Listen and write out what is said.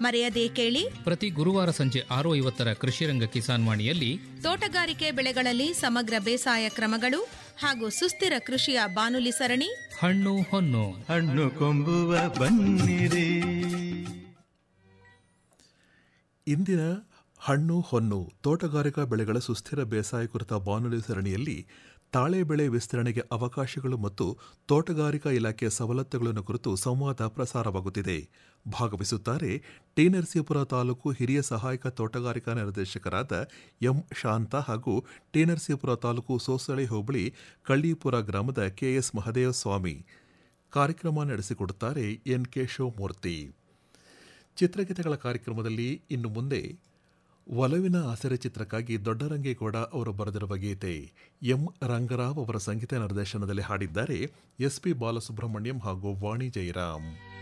ಮರೆಯದೇ ಕೇಳಿ ಪ್ರತಿ ಗುರುವಾರ ಸಂಜೆ ಆರು ಐವತ್ತರ ಕೃಷಿರಂಗ ಕಿಸಾನ್ ವಾಣಿಯಲ್ಲಿ ತೋಟಗಾರಿಕೆ ಬೆಳೆಗಳಲ್ಲಿ ಸಮಗ್ರ ಬೇಸಾಯ ಕ್ರಮಗಳು ಹಾಗೂ ಸುಸ್ಥಿರ ಕೃಷಿಯ ಬಾನುಲಿ ಸರಣಿ ಹಣ್ಣು ಹೊನ್ನು ಹಣ್ಣು ಕೊಂಬುವ ಬನ್ನಿರಿ ಇಂದಿನ ಹಣ್ಣು ಹೊನ್ನು ತೋಟಗಾರಿಕಾ ಬೆಳೆಗಳ ಸುಸ್ಥಿರ ಬೇಸಾಯ ಕುರಿತ ಬಾನುಲಿ ಸರಣಿಯಲ್ಲಿ ತಾಳೆ ಬೆಳೆ ವಿಸ್ತರಣೆಗೆ ಅವಕಾಶಗಳು ಮತ್ತು ತೋಟಗಾರಿಕಾ ಇಲಾಖೆಯ ಸವಲತ್ತುಗಳನ್ನು ಕುರಿತು ಸಂವಾದ ಪ್ರಸಾರವಾಗುತ್ತಿದೆ ಭಾಗವಹಿಸುತ್ತಾರೆ ಟಿ ನರಸೀಪುರ ತಾಲೂಕು ಹಿರಿಯ ಸಹಾಯಕ ತೋಟಗಾರಿಕಾ ನಿರ್ದೇಶಕರಾದ ಎಂ ಶಾಂತ ಹಾಗೂ ಟಿ ನರಸೀಪುರ ತಾಲೂಕು ಸೋಸಳೆ ಹೋಬಳಿ ಕಳ್ಳೀಪುರ ಗ್ರಾಮದ ಕೆಎಸ್ ಮಹದೇವ ಸ್ವಾಮಿ ಕಾರ್ಯಕ್ರಮ ನಡೆಸಿಕೊಡುತ್ತಾರೆ ಎನ್ ಕೆ ಶಿವಮೂರ್ತಿ ಚಿತ್ರಗೀತೆಗಳ ಕಾರ್ಯಕ್ರಮದಲ್ಲಿ ಇನ್ನು ಮುಂದೆ ಒಲವಿನ ಆಸರೆ ಚಿತ್ರಕ್ಕಾಗಿ ದೊಡ್ಡರಂಗೇಗೌಡ ಅವರು ಬರೆದಿರುವ ಗೀತೆ ಎಂ ರಂಗರಾವ್ ಅವರ ಸಂಗೀತ ನಿರ್ದೇಶನದಲ್ಲಿ ಹಾಡಿದ್ದಾರೆ ಎಸ್ ಪಿ ಬಾಲಸುಬ್ರಹ್ಮಣ್ಯಂ ಹಾಗೂ ವಾಣಿ ಜಯರಾಮ್